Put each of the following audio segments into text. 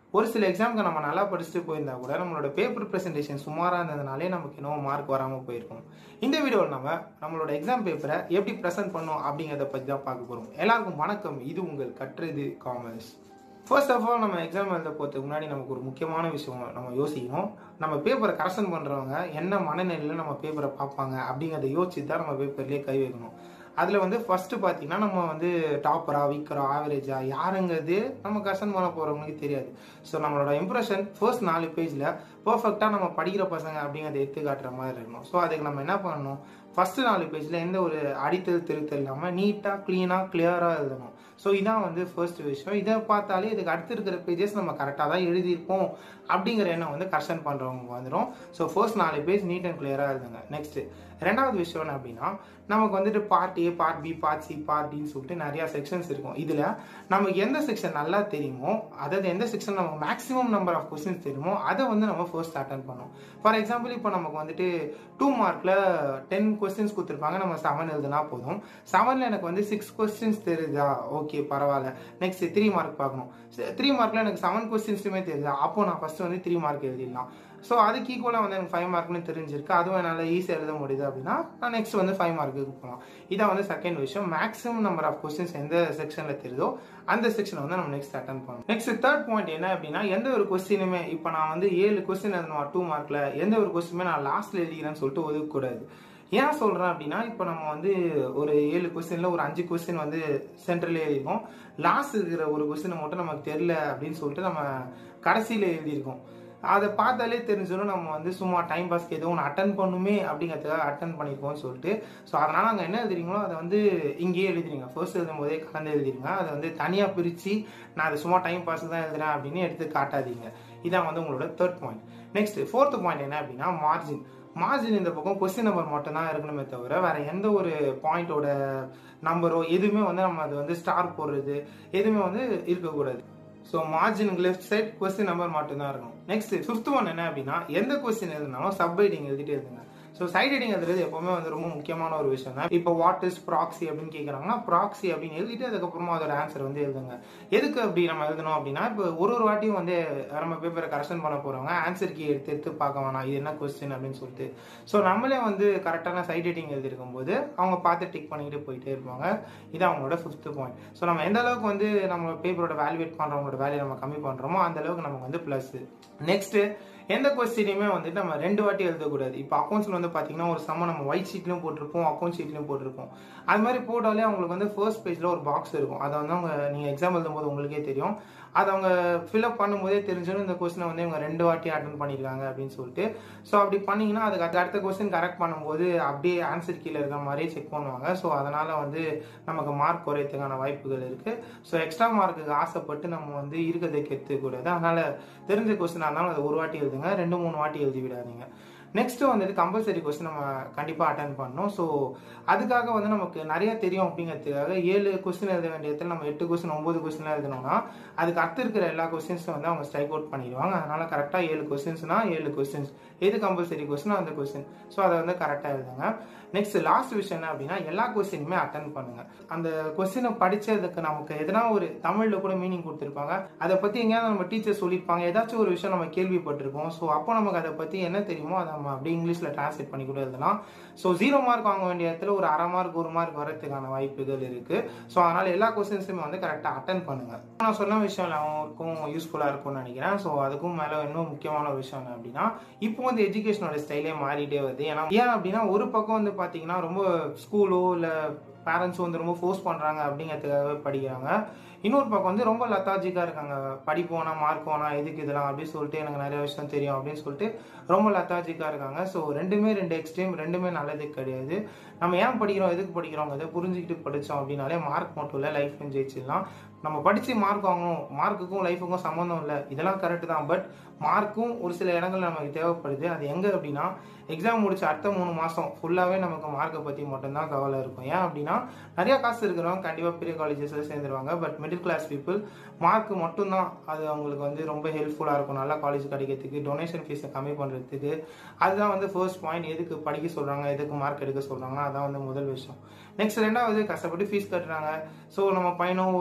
ஒரு சில எக்ஸாமுக்கு நம்ம நல்லா படிச்சுட்டு போயிருந்தா கூட நம்மளோட பேப்பர் ப்ரெசன்டேஷன் சுமாராக இருந்ததுனாலே நமக்கு இன்னும் மார்க் வராமல் போயிருக்கும் இந்த வீடியோவில் நம்ம நம்மளோட எக்ஸாம் பேப்பரை எப்படி ப்ரெசென்ட் பண்ணோம் அப்படிங்கிறத பற்றி தான் பார்க்க போகிறோம் எல்லாருக்கும் வணக்கம் இது உங்கள் கற்றது காமர்ஸ் ஃபர்ஸ்ட் ஆஃப் ஆல் நம்ம எக்ஸாம் எழுத போகிறதுக்கு முன்னாடி நமக்கு ஒரு முக்கியமான விஷயம் நம்ம யோசிக்கணும் நம்ம பேப்பரை கரெக்ஷன் பண்ணுறவங்க என்ன மனநிலையில் நம்ம பேப்பரை பார்ப்பாங்க அப்படிங்கிறத யோசிச்சு தான் நம்ம பேப்பர்லேயே கை வைக்கணும் அதில் வந்து ஃபர்ஸ்ட் பார்த்தீங்கன்னா நம்ம வந்து டாப்பரா வீக்கரா ஆவரேஜா யாருங்கிறது நம்ம கரெக்ஷன் பண்ண போகிறவங்களுக்கு தெரியாது ஸோ நம்மளோட இம்ப்ரெஷன் ஃபர்ஸ்ட் நாலு பேஜில் பர்ஃபெக்டாக நம்ம படிக்கிற பசங்க அப்படிங்கிறத எடுத்து காட்டுற மாதிரி இருக்கணும் ஸோ அதுக்கு நம்ம என்ன பண்ணணும் ஃபர்ஸ்ட் நாலு பேஜில் எந்த ஒரு அடித்தல் திருத்தல் இல்லாமல் நீட்டாக க்ளீனாக கிளியராக எழுதணும் ஸோ இதான் வந்து ஃபர்ஸ்ட் விஷயம் இதை பார்த்தாலே இதுக்கு அடுத்து இருக்கிற பேஜஸ் நம்ம கரெக்டாக தான் எழுதியிருப்போம் அப்படிங்கிற எண்ணம் வந்து கரெக்ஷன் பண்ணுறவங்க வந்துடும் ஸோ ஃபர்ஸ்ட் நாலு பேஜ் நீட் அண்ட் கிளியராக எழுதுங்க நெக்ஸ்ட் ரெண்டாவது விஷயம் என்ன அப்படின்னா நமக்கு வந்துட்டு part A part B part C part டின்னு சொல்லிட்டு நிறையா செக்ஷன்ஸ் இருக்கும் இதில் நமக்கு எந்த செக்ஷன் நல்லா தெரியுமோ அதாவது எந்த செக்ஷன் நமக்கு மேக்ஸிமம் நம்பர் ஆஃப் கொஸ்டின்ஸ் தெரியுமோ அதை வந்து நம்ம ஃபர்ஸ்ட் அட்டன் பண்ணோம் ஃபார் எக்ஸாம்பிள் இப்போ நமக்கு வந்துட்டு டூ மார்க்கில் டென் கொஸ்டின்ஸ் கொடுத்துருப்பாங்க நம்ம செவன் எழுதுனா போதும் செவனில் எனக்கு வந்து சிக்ஸ் கொஸ்டின்ஸ் தெரியுதா ஓகே பரவாயில்ல நெக்ஸ்ட் த்ரீ மார்க் பார்க்கணும் த்ரீ மார்க்கில் எனக்கு செவன் கொஸ்டின்ஸுமே தெரியுதா அப்போ நான் ஃபஸ்ட்டு வந்து த்ரீ மார்க் எழுதிடலாம் ஸோ அதுக்கு ஈக்குவலாக வந்து எனக்கு ஃபைவ் மார்க்னு தெரிஞ்சிருக்கு அதுவும் என்னால் ஈஸியாக எழுத முடியுது அப்படின்னா நான் நெக்ஸ்ட் வந்து ஃபைவ் மார்க்குக்கு போகலாம் இதான் வந்து செகண்ட் விஷயம் மேக்ஸிமம் நம்பர் ஆஃப் கொஸ்டின்ஸ் எந்த செக்ஷனில் தெரியுதோ அந்த செக்ஷனை வந்து நம்ம நெக்ஸ்ட் அட்டன் பண்ணணும் நெக்ஸ்ட் தேர்ட் பாயிண்ட் என்ன அப்படின்னா எந்த ஒரு கொஸ்டினுமே இப்போ நான் வந்து ஏழு கொஸ்டின் எழுதணும் டூ மார்க்கில் எந்த ஒரு கொஸ்டினுமே நான் லாஸ்ட்டில் எழுதிக்கிறேன்னு சொல்லிட்டு ஒதுக்கக்கூடாது ஏன் சொல்கிறேன் அப்படின்னா இப்போ நம்ம வந்து ஒரு ஏழு கொஸ்டினில் ஒரு அஞ்சு கொஸ்டின் வந்து சென்ட்ரல் எழுதியிருக்கோம் லாஸ்ட் இருக்கிற ஒரு கொஸ்டின் மட்டும் நமக்கு தெரில அப்படின்னு சொல்லிட்டு நம்ம கடைசியில் எழுதியிருக்கோம் அதை பார்த்தாலே தெரிஞ்சிடும் நம்ம வந்து சும்மா டைம் பாஸ்க்கு ஏதோ ஒன்று அட்டன் பண்ணுமே அப்படிங்கிறதுக்காக அட்டன் பண்ணியிருக்கோம்னு சொல்லிட்டு ஸோ அதனால் அங்கே என்ன எழுதுறீங்களோ அதை வந்து இங்கேயே எழுதிடுங்க ஃபர்ஸ்ட் எழுதும் போதே கலந்து எழுதிடுங்க அதை வந்து தனியாக பிரித்து நான் அதை சும்மா டைம் பாஸ்க்கு தான் எழுதுறேன் அப்படின்னு எடுத்து காட்டாதீங்க இதான் வந்து உங்களோட third point next fourth point என்ன அப்படின்னா மார்ஜின் மார்ஜின் இந்த பக்கம் கொஸ்டின் நம்பர் மட்டும் தான் இருக்கணுமே தவிர வேற எந்த ஒரு பாயிண்டோட நம்பரோ எதுவுமே வந்து நம்ம அது வந்து ஸ்டார் போடுறது எதுவுமே வந்து இருக்கக்கூடாது so margin left side question number மட்டும்தான் இருக்கும் நெக்ஸ்ட் ஃபிஃப்த் ஒன் என்ன அப்படின்னா எந்த கொஸ்டின் எழுதினாலும் சப் ஹெட்டிங் எழுதிட்டு எழுதுங்க ஸோ சைட் ஹெட்டிங் எழுதுறது எப்பவுமே வந்து ரொம்ப முக்கியமான ஒரு விஷயம் தான் இப்போ வாட் இஸ் ப்ராக்ஸி அப்படின்னு கேட்குறாங்கன்னா ப்ராக்ஸி அப்படின்னு எழுதிட்டு அதுக்கப்புறமா அதோட ஆன்சர் வந்து எழுதுங்க எதுக்கு அப்படி நம்ம எழுதணும் அப்படின்னா இப்போ ஒரு ஒரு வாட்டியும் வந்து நம்ம பேப்பரை கரெக்ஷன் பண்ண போகிறவங்க ஆன்சர் கீ எடுத்து எடுத்து பார்க்க வேணாம் இது என்ன கொஸ்டின் அப்படின்னு சொல்லிட்டு ஸோ நம்மளே வந்து கரெக்டான சைட் ஹெட்டிங் எழுதிருக்கும் போது அவங்க பார்த்து டிக் பண்ணிக்கிட்டு போயிட்டே இருப்பாங்க இது அவங்களோட ஃபிஃப்த் பாயிண்ட் ஸோ நம்ம எந்த அளவுக்கு வந்து நம்ம பேப்பரோட வேல்யூவேட் பண்ணுறவங்களோட வேல்யூ நம்ம கம்மி பண்ணுறோமோ அந்த அளவுக்கு நமக்கு வந்து ப்ளஸ் நெக்ஸ்ட்டு எந்த கொஸ்டினையுமே வந்துட்டு நம்ம ரெண்டு வாட்டி எழுதக்கூடாது இப்போ அக்கௌண்ட்ஸில் வந்து பார்த்தீங்கன்னா ஒரு சம்ம நம்ம ஒயிட் ஷீட்லையும் போட்டிருப்போம் அக்கௌண்ட் ஷீட்லையும் போட்டிருப்போம் அது மாதிரி போட்டாலே அவங்களுக்கு வந்து ஃபர்ஸ்ட் பேஜில் ஒரு பாக்ஸ் இருக்கும் அதை வந்து அவங்க நீங்கள் எக்ஸாம் எழுதும்போது உங்களுக்கே தெரியும் அதை அவங்க ஃபில்அப் பண்ணும்போதே தெரிஞ்சிடும் இந்த கொஸ்டினை வந்து இவங்க ரெண்டு வாட்டி அட்டன் பண்ணியிருக்காங்க அப்படின்னு சொல்லிட்டு ஸோ அப்படி பண்ணிங்கன்னா அதுக்கு அடுத்த அடுத்த கொஸ்டின் கரெக்ட் பண்ணும்போது அப்படியே ஆன்சர் கீழே இருக்கிற மாதிரியே செக் பண்ணுவாங்க ஸோ அதனால் வந்து நமக்கு மார்க் குறையத்துக்கான வாய்ப்புகள் இருக்குது ஸோ எக்ஸ்ட்ரா மார்க்குக்கு ஆசைப்பட்டு நம்ம வந்து இருக்கிறதை கெத்துக்கூடாது அதனால் தெரிஞ்ச கொஸ்டினாக இருந்தாலும் அதை ஒரு வாட்டி எழுதுங்க ரெண்டு மூணு வாட்டி எழுதி விடாதீங்க நெக்ஸ்ட் வந்துட்டு கம்பல்சரி கொஸ்டின் நம்ம கண்டிப்பாக அட்டன் பண்ணணும் ஸோ அதுக்காக வந்து நமக்கு நிறைய தெரியும் அப்படிங்கிறதுக்காக ஏழு கொஸ்டின் எழுத வேண்டிய இடத்துல நம்ம எட்டு கொஸ்டின் ஒன்பது கொஸ்டின் எழுதணும்னா அதுக்கு அடுத்து இருக்கிற எல்லா கொஸ்டின்ஸும் வந்து அவங்க ஸ்ட்ரைக் அவுட் பண்ணிடுவாங்க அதனால கரெக்டாக ஏழு கொஸ்டின்ஸ்னா ஏழு கொஸ்டின்ஸ் எது கம்பல்சரி கொஸ்டின் அந்த கொஸ்டின் ஸோ அதை வந்து கரெக்டாக எழுதுங்க நெக்ஸ்ட் லாஸ்ட் விஷயம் என்ன அப்படின்னா எல்லா கொஸ்டினுமே அட்டன் பண்ணுங்க அந்த கொஸ்டினை படிச்சதுக்கு நமக்கு எதனா ஒரு தமிழில் கூட மீனிங் கொடுத்துருப்பாங்க அதை பற்றி எங்கேயாவது நம்ம டீச்சர் சொல்லியிருப்பாங்க ஏதாச்சும் ஒரு விஷயம் நம்ம கேள்விப்பட்டிருப்போம் ஸோ அப்போ நமக்கு அதை பற்றி என்ன தெரியுமோ அதை நம்ம அப்படியே இங்கிலீஷில் டிரான்ஸ்லேட் பண்ணி கூட எழுதலாம் ஸோ ஜீரோ மார்க் வாங்க வேண்டிய இடத்துல ஒரு அரை மார்க் ஒரு மார்க் வரதுக்கான வாய்ப்புகள் இருக்கு ஸோ அதனால எல்லா கொஸ்டின்ஸுமே வந்து கரெக்டாக அட்டன் பண்ணுங்க நான் சொன்ன விஷயம் எல்லாருக்கும் யூஸ்ஃபுல்லாக இருக்கும்னு நினைக்கிறேன் ஸோ அதுக்கும் மேலே இன்னும் முக்கியமான விஷயம் என்ன அப்படின்னா இப்போ வந்து எஜுகேஷனோட ஸ்டைலே மாறிட்டே வருது ஏன்னா ஏன் அப்படின்னா ஒரு பக்கம் வந்து பார்த்தீங்கன்னா ரொம்ப ஸ்கூலோ இல்லை பேரண்ட்ஸும் வந்து ரொம்ப ஃபோர்ஸ் பண்ணுறாங்க அப்படிங்கிறதுக்காகவே படிக்கிறாங்க இன்னொரு பக்கம் வந்து ரொம்ப லத்தாஜிக்காக இருக்காங்க படிப்போனா மார்க் போனா எதுக்கு இதெல்லாம் அப்படின்னு சொல்லிட்டு எனக்கு நிறைய விஷயம் தெரியும் அப்படின்னு சொல்லிட்டு ரொம்ப லத்தாஜிக்காக இருக்காங்க ஸோ ரெண்டுமே ரெண்டு எக்ஸ்ட்ரீம் ரெண்டுமே நல்லது கிடையாது நம்ம ஏன் படிக்கிறோம் எதுக்கு படிக்கிறோங்கிறத புரிஞ்சுக்கிட்டு படித்தோம் அப்படின்னாலே மார்க் மட்டும் இல்லை லைஃப்லையும் ஜெயிச்சிடலாம் நம்ம படித்து மார்க் வாங்கணும் மார்க்குக்கும் லைஃபுக்கும் சம்மந்தம் இல்லை இதெல்லாம் கரெக்டு தான் பட் மார்க்கும் ஒரு சில இடங்கள்ல நமக்கு தேவைப்படுது அது எங்கே அப்படின்னா எக்ஸாம் முடிச்ச அடுத்த மூணு மாதம் ஃபுல்லாகவே நமக்கு மார்க்கை பற்றி மட்டும்தான் கவலை இருக்கும் ஏன் அப்படின்னா நிறைய காசு இருக்கிறவங்க கண்டிப்பாக பெரிய காலேஜஸில் சேர்ந்துருவாங்க but middle class people mark மட்டும்தான் அது அவங்களுக்கு வந்து ரொம்ப ஹெல்ப்ஃபுல்லாக இருக்கும் நல்ல காலேஜ் கிடைக்கிறதுக்கு டொனேஷன் ஃபீஸை கம்மி பண்ணுறதுக்கு அதுதான் வந்து ஃபர்ஸ்ட் பாயிண்ட் எதுக்கு படிக்க சொல்கிறாங்க எதுக்கு மார்க் எடுக்க சொல்கிறாங்கன்னா அதான் வந்து முதல் விஷயம் நெக்ஸ்ட் ரெண்டாவது கஷ்டப்பட்டு ஃபீஸ் கட்டுறாங்க ஸோ நம்ம பையனோ ஒரு பொண்ணோ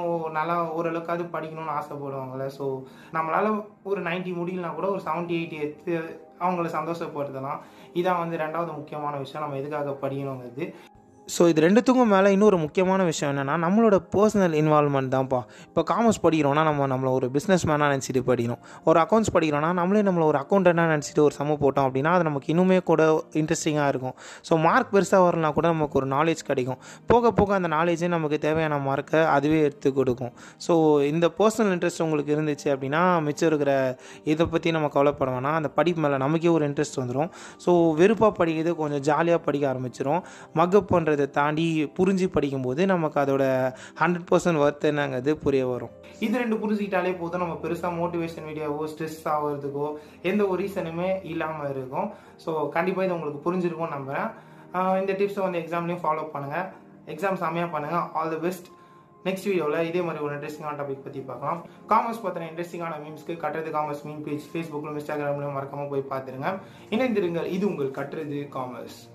படிக்கணும் நல்லா ஓரளவுக்காவது படிக்கணும்னு ஆசைப்படுவாங்கல்ல ஸோ நம்மளால் ஒரு 90 முடியலனா கூட ஒரு செவன்ட்டி எயிட்டி எடுத்து அவங்கள சந்தோஷப்படுத்தலாம் இதான் வந்து ரெண்டாவது முக்கியமான விஷயம் நம்ம எதுக்காக படிக்கணுங்கிறது ஸோ இது ரெண்டுத்துக்கும் மேலே இன்னொரு முக்கியமான விஷயம் என்னென்னா நம்மளோட பர்சனல் இன்வால்மெண்ட் தான்ப்பா இப்போ காமர்ஸ் படிக்கிறோன்னா நம்ம நம்மளை ஒரு பிஸ்னஸ் மேனாக நினச்சிட்டு படிக்கணும் ஒரு அக்கௌண்ட்ஸ் படிக்கிறோன்னா நம்மளே நம்மளை ஒரு அக்கௌண்டண்ட்டாக நினச்சிட்டு ஒரு சம்மு போட்டோம் அப்படின்னா அது நமக்கு இன்னுமே கூட இன்ட்ரெஸ்டிங்காக இருக்கும் ஸோ மார்க் பெருசாக வரலனா கூட நமக்கு ஒரு நாலேஜ் கிடைக்கும் போக போக அந்த நாலேஜே நமக்கு தேவையான மார்க்கை அதுவே எடுத்து கொடுக்கும் ஸோ இந்த பர்சனல் இன்ட்ரெஸ்ட் உங்களுக்கு இருந்துச்சு அப்படின்னா மிச்சம் இருக்கிற இதை பற்றி நம்ம கவலைப்பட வேணாம் அந்த படிப்பு மேலே நமக்கே ஒரு இன்ட்ரெஸ்ட் வந்துடும் ஸோ வெறுப்பாக படிக்கிறது கொஞ்சம் ஜாலியாக படிக்க ஆரம்பிச்சிடும் மக்கப் பண்ணுறதை தாண்டி புரிஞ்சு படிக்கும்போது நமக்கு அதோட ஹண்ட்ரட் பர்சன்ட் ஒர்த் என்னங்கிறது புரிய வரும் இது ரெண்டு புரிஞ்சுக்கிட்டாலே போதும் நம்ம பெருசாக மோட்டிவேஷன் வீடியோவோ ஸ்ட்ரெஸ் ஆகிறதுக்கோ எந்த ஒரு ரீசனுமே இல்லாமல் இருக்கும் ஸோ கண்டிப்பாக இது உங்களுக்கு புரிஞ்சிருக்கும்னு நம்புகிறேன் ஆஹ் இந்த டிப்ஸை வந்து எக்ஸாம்லேயும் ஃபாலோ பண்ணுங்கள் எக்ஸாம் செம்மையாக பண்ணுங்கள் ஆல் தி பெஸ்ட் நெக்ஸ்ட் வீடியோவில் இதே மாதிரி ஒரு இன்ட்ரெஸ்டிங்கான டாபிக் பற்றி பார்க்கலாம் காமர்ஸ் பற்றின இன்ட்ரெஸ்டிங்கான மீம்ஸ்க்கு கட்டுறது காமர்ஸ் மீன் பேஜ் ஃபேஸ்புக்கிலும் இன்ஸ்டாகிராம்லையும் மறக்காமல் போய் பார்த்துருங்க இணைந்திருங்கள் இது உங்கள் கட்டுறது காமர்ஸ்